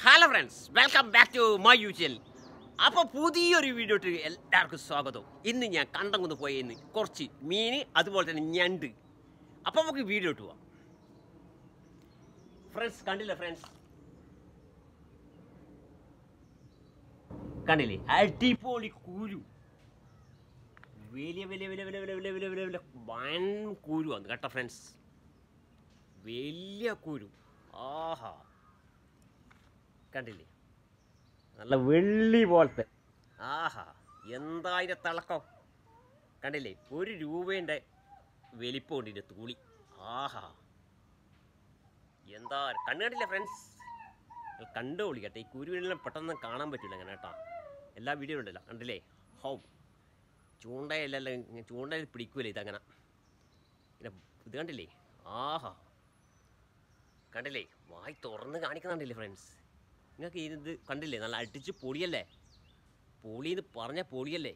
hello friends welcome back to my usual അപ്പോൾ പുതിയൊരു video ഇട്ട് എല്ലാവർക്കും സ്വാഗതം ഇന്ന് ഞാൻ കണ്ടങ്ങുന്ന് പോയെന്ന് കുറച്ച് മീൻ അതുപോലെ തന്നെ ഞണ്ട് അപ്പോൾ നമുക്ക് വീഡിയോ ഇട്ട് പോവാം ഫ്രണ്ട്സ് കണ്ടില്ല ഫ്രണ്ട്സ് കണ്ടില്ലേ അടിപൊളി കൂരു വലിയ വലിയ വലിയ വലിയ വലിയ വലിയ വലിയ വലിയ വൻ കൂരു വന്നു കേട്ടോ ഫ്രണ്ട്സ് വലിയ കുരു ആഹാ കണ്ടില്ലേ നല്ല വെള്ളി പോലത്തെ ആഹാ എന്താ അതിൻ്റെ തിളക്കം കണ്ടില്ലേ ഒരു രൂപേൻ്റെ വലിപ്പമുണ്ട് ഇതിൻ്റെ തൂളി ആഹാ എന്താ കണ്ണു കണ്ടില്ലേ ഫ്രണ്ട്സ് കണ്ടോളി കേട്ടോ ഈ കുരുവിനെല്ലാം പെട്ടെന്ന് കാണാൻ പറ്റില്ല അങ്ങനെ കേട്ടോ എല്ലാ വീഡിയോ ഉണ്ടല്ലോ കണ്ടില്ലേ ഹൗ ചൂണ്ടയിലല്ല ചൂണ്ടയിൽ പിടിക്കൂലേ ഇതങ്ങനെ ഇങ്ങനെ ഇത് കണ്ടില്ലേ ആഹാ കണ്ടില്ലേ വായി തുറന്ന് കാണിക്കുന്നുണ്ടല്ലേ ഫ്രണ്ട്സ് നിങ്ങൾക്ക് ഇത് കണ്ടില്ലേ നല്ല അടിച്ച് പൊളിയല്ലേ പൊളി എന്ന് പറഞ്ഞ പൊളിയല്ലേ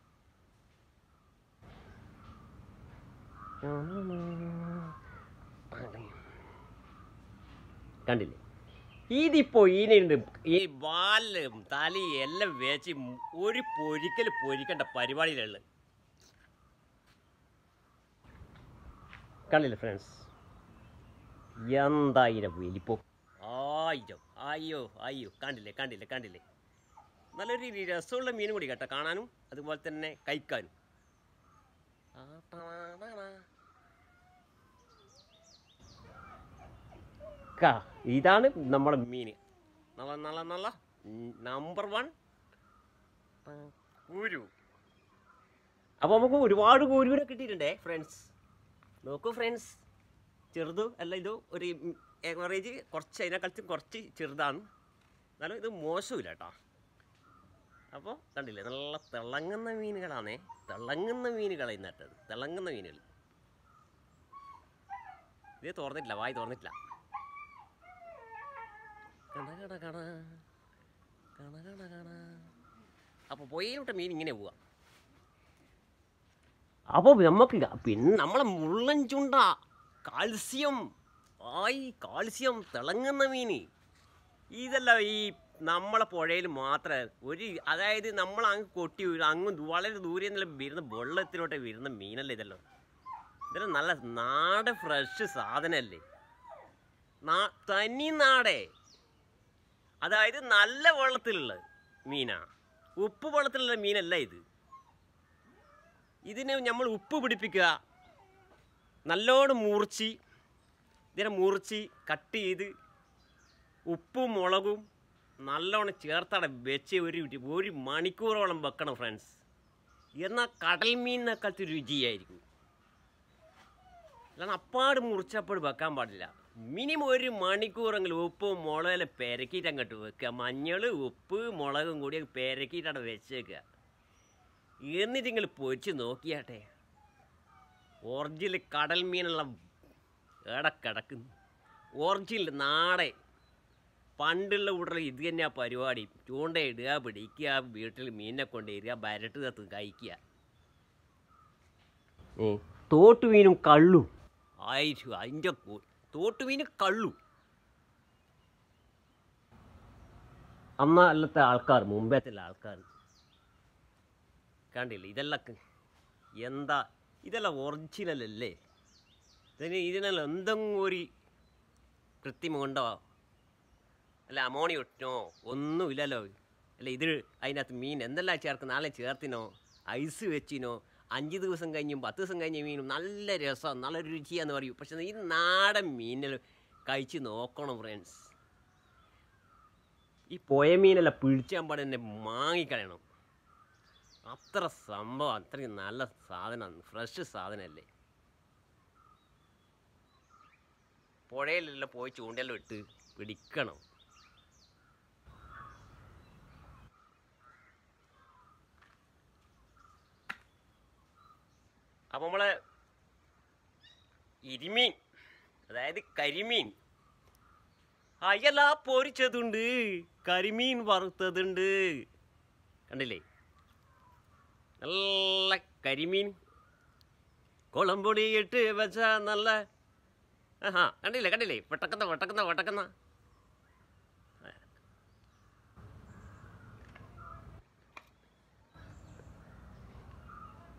കണ്ടില്ലേ ഇതിപ്പോ ഇതിനുണ്ട് ഈ വാലും തലയും എല്ലാം വെച്ച് ഒരു പൊരിക്കൽ പൊരിക്കേണ്ട പരിപാടിയിലുള്ളത് കണ്ടില്ലേ ഫ്രണ്ട്സ് എന്തായിരം വലിപ്പോ ആയിരം അയ്യോ അയ്യോ കണ്ടില്ലേ കണ്ടില്ലേ കണ്ടില്ലേ നല്ലൊരു രസമുള്ള മീനും കൂടി കേട്ടോ കാണാനും അതുപോലെ തന്നെ കഴിക്കാനും ക, ഇതാണ് നമ്മുടെ മീൻ നല്ല നല്ല നല്ല നമ്പർ വൺ കുരു അപ്പോൾ നമുക്ക് ഒരുപാട് കുരുവിനെ കിട്ടിയിട്ടുണ്ടേ ഫ്രണ്ട്സ് നോക്കൂ ഫ്രണ്ട്സ് ചെറുത് അല്ല ഇത് ഒരു ഏവറേജ് കുറച്ച് അതിനെക്കാളും കുറച്ച് ചെറുതാണ് എന്നാലും ഇത് മോശമില്ല കേട്ടോ അപ്പോൾ കണ്ടില്ലേ നല്ല തിളങ്ങുന്ന മീനുകളാണേ തിളങ്ങുന്ന മീനുകളാണ് ഇന്നട്ടത് തിളങ്ങുന്ന മീനുകൾ ഇത് തുറന്നിട്ടില്ല വായി തുറന്നിട്ടില്ല കണ കണ കണ കണ കണ കണ അപ്പോൾ പോയിട്ട് മീൻ ഇങ്ങനെ പോവാം അപ്പോൾ നമുക്ക് പിന്നെ നമ്മളെ മുള്ളൻ ചുണ്ട കാൽസ്യം ആയി കാൽസ്യം തിളങ്ങുന്ന മീൻ ഇതല്ല ഈ നമ്മളെ പുഴയിൽ മാത്രം ഒരു അതായത് നമ്മൾ അങ്ങ് കൊട്ടി വീഴും അങ്ങ് ദൂ- വളരെ ദൂരെ നിന്നെല്ലാം വരുന്ന വെള്ളത്തിലോട്ട് വരുന്ന മീനല്ലേ ഇതെല്ലാം ഇതെല്ലാം നല്ല നാട് ഫ്രഷ് സാധനമല്ലേ നാ തനി നാടേ അതായത് നല്ല വെള്ളത്തിലുള്ള മീനാ ഉപ്പ് വെള്ളത്തിലുള്ള മീനല്ല ഇത് ഇതിനെ നമ്മൾ ഉപ്പ് പിടിപ്പിക്കുക നല്ലോണം മുറിച്ച് ഇതിനെ മുറിച്ച് കട്ട് ചെയ്ത് ഉപ്പും മുളകും നല്ലോണം ചേർത്തട വെച്ച് ഒരു ഒരു മണിക്കൂറോളം വെക്കണം ഫ്രണ്ട്സ് എന്നാൽ കടൽ മീനിനെക്കാളത്ത് രുചിയായിരിക്കും അല്ലാതെ അപ്പാട് മുറിച്ചപ്പാട് വെക്കാൻ പാടില്ല മിനിമം ഒരു മണിക്കൂറെങ്കിലും ഉപ്പും മുളകെല്ലാം പെരക്കിയിട്ട് അങ്ങോട്ട് വെക്കുക മഞ്ഞൾ ഉപ്പ് മുളകും കൂടി പെരക്കിയിട്ട് അവിടെ വെച്ചേക്കുക എന്നിട്ട് നിങ്ങൾ പൊരിച്ച് നോക്കിയാട്ടെ ഒറിജിനൽ കടൽ മീനെല്ലാം എവിടെ കിടക്കുന്നു ഒറിജിനൽ നാടെ പണ്ടുള്ള കൂട്ടർ ഇത് തന്നെയാ പരിപാടി ചൂണ്ടയിടുക പിടിക്കുക വീട്ടിൽ മീനിനെ കൊണ്ടിരിക്കുക വരട്ട് തത്ത് കഴിക്കുക തോട്ടുമീനും കള്ളും ആയിരം അതിൻ്റെ തോട്ടുമീനും കള്ളും അന്ന അല്ലത്തെ ആൾക്കാർ മുമ്പേത്തെ ആൾക്കാർ കണ്ടില്ലേ ഇതെല്ലാം ക- എന്താ ഇതെല്ലാം ഒറിജിനൽ അല്ലേ ഇതിന് ഇതിനെല്ലാം എന്തെങ്കിലും ഒരു കൃത്രിമമുണ്ടോ അല്ല അമോണിയ ഇട്ടോ ഒന്നുമില്ലല്ലോ അല്ല ഇത് അതിനകത്ത് മീൻ എന്തെല്ലാം ചേർക്കും നാളെ ചേർത്തിനോ ഐസ് വെച്ചിനോ അഞ്ച് ദിവസം കഴിഞ്ഞും പത്ത് ദിവസം കഴിഞ്ഞ മീനും നല്ല രസം നല്ല രുചിയാന്ന് പറയും പക്ഷെ ഈ നാടൻ മീനിൽ കഴിച്ച് നോക്കണം ഫ്രണ്ട്സ് ഈ പോയ മീനെല്ലാം പിടിച്ചാൻ പാടെ തന്നെ മാങ്ങിക്കളയണം അത്ര സംഭവം അത്രയും നല്ല സാധനമാണ് ഫ്രഷ് സാധനമല്ലേ പുഴയിലെല്ലാം പോയി ചൂണ്ടയെല്ലാം ഇട്ട് പിടിക്കണം അപ്പം നമ്മളെ ഇരുമീൻ അതായത് കരിമീൻ അയല പൊരിച്ചതുണ്ട് കരിമീൻ വറുത്തതുണ്ട് കണ്ടില്ലേ നല്ല കരിമീൻ കുളമ്പൊടി ഇട്ട് വെച്ച നല്ല ആഹാ കണ്ടില്ലേ കണ്ടില്ലേ വെട്ടക്കുന്ന വെട്ടക്കുന്ന വെട്ടക്കുന്ന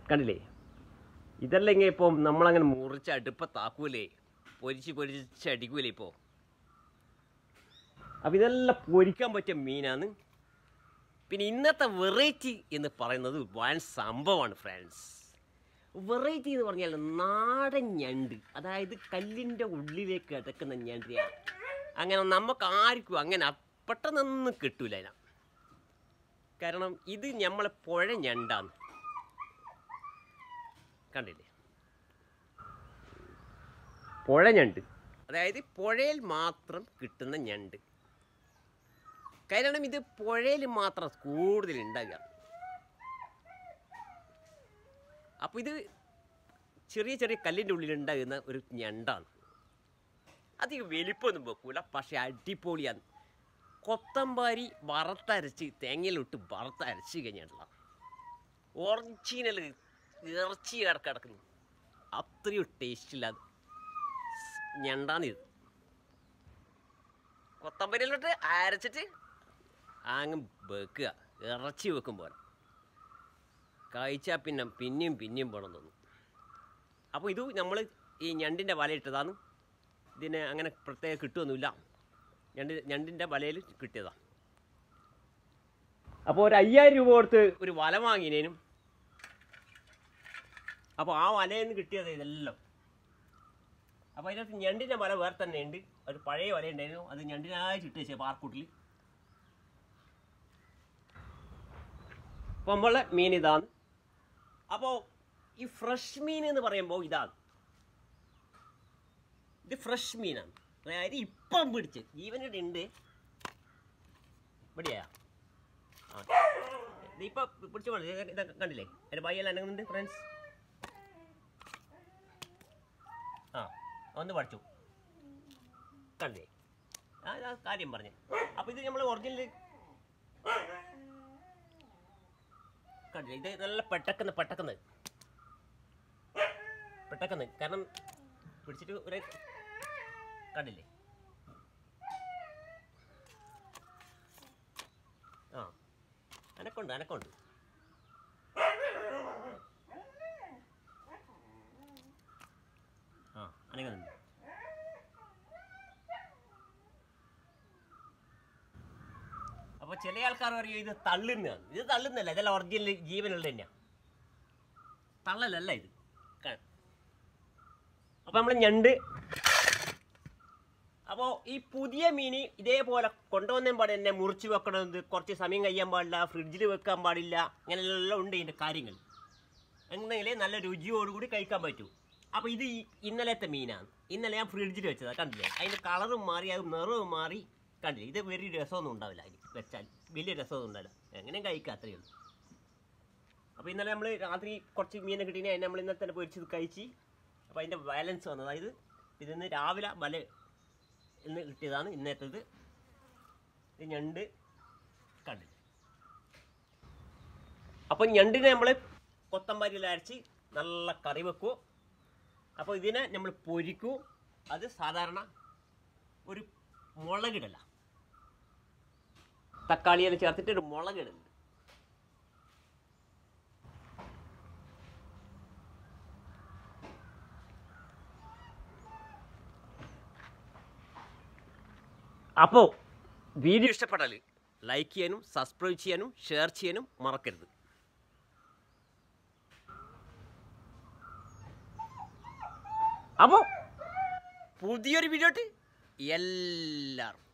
കണ്ടില്ലേ ഇതല്ലെങ്കിൽ ഇപ്പം നമ്മളങ്ങനെ മുറിച്ച് അടുപ്പത്താക്കൂലേ പൊരിച്ച് പൊരിച്ച് അടിക്കൂലേ ഇപ്പോൾ അപ്പം ഇതെല്ലാം പൊരിക്കാൻ പറ്റിയ മീനാണ് പിന്നെ ഇന്നത്തെ വെറൈറ്റി എന്ന് പറയുന്നത് വൻ സംഭവമാണ് ഫ്രണ്ട്സ് വെറൈറ്റി എന്ന് പറഞ്ഞാൽ നാടൻ ഞണ്ട് അതായത് കല്ലിൻ്റെ ഉള്ളിലേക്ക് കിടക്കുന്ന ഞണ്ടിയാണ് അങ്ങനെ നമുക്ക് ആർക്കും അങ്ങനെ പെട്ടെന്നൊന്നും കിട്ടൂല അതിന കാരണം ഇത് നമ്മളെ പുഴ ഞണ്ടാണ് കണ്ടില്ലേ പുഴ ഞണ്ട് അതായത് പുഴയിൽ മാത്രം കിട്ടുന്ന ഞണ്ട് കാരണം ഇത് പുഴയിൽ മാത്രം കൂടുതൽ ഉണ്ടാകുക അപ്പോൾ ഇത് ചെറിയ ചെറിയ കല്ലിൻ്റെ ഉള്ളിൽ ഉണ്ടാകുന്ന ഒരു ഞണ്ടാണ് അധികം വലിപ്പമൊന്നും വെക്കൂല പക്ഷെ അടിപൊളിയാണ് കൊത്തമ്പാരി വറുത്തരച്ച് തേങ്ങയിലിട്ട് വറുത്തരച്ച് കഴിഞ്ഞിട്ടുള്ള ഒറിജിനൽ ഇറച്ചി കിടക്കുന്നു അത്രയും ടേസ്റ്റില്ലാതെ ഞണ്ടാണിത് കൊത്തമ്പരിയിലോട്ട് അരച്ചിട്ട് അങ്ങ് വെക്കുക ഇറച്ചി വെക്കും പോലെ കഴിച്ചാൽ പിന്നെ പിന്നെയും പിന്നെയും വേണം തോന്നും അപ്പോൾ ഇത് നമ്മൾ ഈ ഞണ്ടിൻ്റെ വല ഇട്ടതാണ് ഇതിന് അങ്ങനെ പ്രത്യേകം കിട്ടുമൊന്നുമില്ല ഞണ്ട് ഞണ്ടിൻ്റെ വലയിൽ കിട്ടിയതാണ് അപ്പോൾ ഒരു അയ്യായിരം രൂപ കൊടുത്ത് ഒരു വല വാങ്ങിനേനും അപ്പോൾ ആ വലയിൽ നിന്ന് കിട്ടിയത് ഇതെല്ലാം അപ്പോൾ അതിനകത്ത് ഞണ്ടിൻ്റെ വല വേറെ തന്നെ ഉണ്ട് ഒരു പഴയ വല ഉണ്ടായിരുന്നു അത് ഞണ്ടിനായി ഇട്ട് വെച്ചത് പാർക്കൂട്ടിൽ അപ്പോൾ നമ്മളെ മീൻ ഇതാണ് അപ്പോൾ ഈ ഫ്രഷ് മീൻ എന്ന് പറയുമ്പോൾ ഇതാണ് ഇത് ഫ്രഷ് മീനാണ് അതായത് ഇപ്പം പിടിച്ച് ജീവനിടെ ഉണ്ട് ഇവിടെയാ ആ ഇത് ഇപ്പം പിടിച്ചു കൊണ്ട് ഇതൊക്കെ കണ്ടില്ലേ അതിൻ്റെ ബയ്യെല്ലാം അനങ്ങുന്നുണ്ട് ഫ്രണ്ട്സ് ആ ഒന്ന് പഠിച്ചു കണ്ടേ ആ ആ കാര്യം പറഞ്ഞു അപ്പോൾ ഇത് നമ്മൾ ഒറിജിനൽ കണ്ടില്ലേ ഇത് നല്ല പെട്ടക്കുന്ന പെട്ടക്കുന്നത് പെട്ടക്കുന്നത് കാരണം പിടിച്ചിട്ട് ഒരു കണ്ടില്ലേ ആ അനക്കൊണ്ട് അനക്കൊണ്ട് ആ അനങ്ങുന്നുണ്ട് അപ്പോൾ ചില ആൾക്കാർ പറയും ഇത് തള്ളുന്നതാണ് ഇത് തള്ളുന്നല്ല ഇതെല്ലാം ഒറിജിനൽ ജീവനുള്ള തന്നെയാണ് തള്ളലല്ല ഇത് അപ്പോൾ നമ്മൾ ഞണ്ട് അപ്പോൾ ഈ പുതിയ മീൻ ഇതേപോലെ കൊണ്ടുവന്നേം പാടില്ല എന്നെ മുറിച്ച് വെക്കണത് കുറച്ച് സമയം കഴിയാൻ പാടില്ല ഫ്രിഡ്ജിൽ വെക്കാൻ പാടില്ല അങ്ങനെയെല്ലാം ഉണ്ട് ഇതിൻ്റെ കാര്യങ്ങൾ എന്നെങ്കിലേ നല്ല രുചിയോടുകൂടി കഴിക്കാൻ പറ്റൂ അപ്പോൾ ഇത് ഈ ഇന്നലത്തെ മീനാണ് ഇന്നലെ ഞാൻ ഫ്രിഡ്ജിൽ വെച്ചതാണ് കണ്ടില്ലേ അതിൻ്റെ കളറും മാറി അത് നിറവും മാറി കണ്ടില്ലേ ഇത് വലിയ രസമൊന്നും ഉണ്ടാവില്ല അതിന് വെച്ചാൽ വലിയ രസമൊന്നും ഉണ്ടാവില്ല എങ്ങനെയും കഴിക്കുക അത്രയേ ഉള്ളൂ അപ്പോൾ ഇന്നലെ നമ്മൾ രാത്രി കുറച്ച് മീനെ കിട്ടീനെ നമ്മൾ ഇന്നലെ തന്നെ പൊരിച്ചത് കഴിച്ച് അപ്പോൾ അതിൻ്റെ ബാലൻസ് വന്നത് അതായത് ഇതിന്ന് രാവിലെ വല ഇന്ന് കിട്ടിയതാണ് ഇന്നത്തേത് ഇത് ഞണ്ട് കണ്ടില്ല അപ്പോൾ ഞണ്ടിനെ നമ്മൾ കൊത്തമ്പാരിയിൽ അരച്ച് നല്ല കറി വെക്കും അപ്പോൾ ഇതിനെ നമ്മൾ പൊരിക്കും അത് സാധാരണ ഒരു മുളകിടല തക്കാളിയെല്ലാം ചേർത്തിട്ട് ഒരു മുളകിടലുണ്ട് അപ്പോൾ വീഡിയോ ഇഷ്ടപ്പെട്ടാൽ ലൈക്ക് ചെയ്യാനും സബ്സ്ക്രൈബ് ചെയ്യാനും ഷെയർ ചെയ്യാനും മറക്കരുത് അപ്പോൾ പുതിയൊരു വീഡിയോ എല്ലാവർക്കും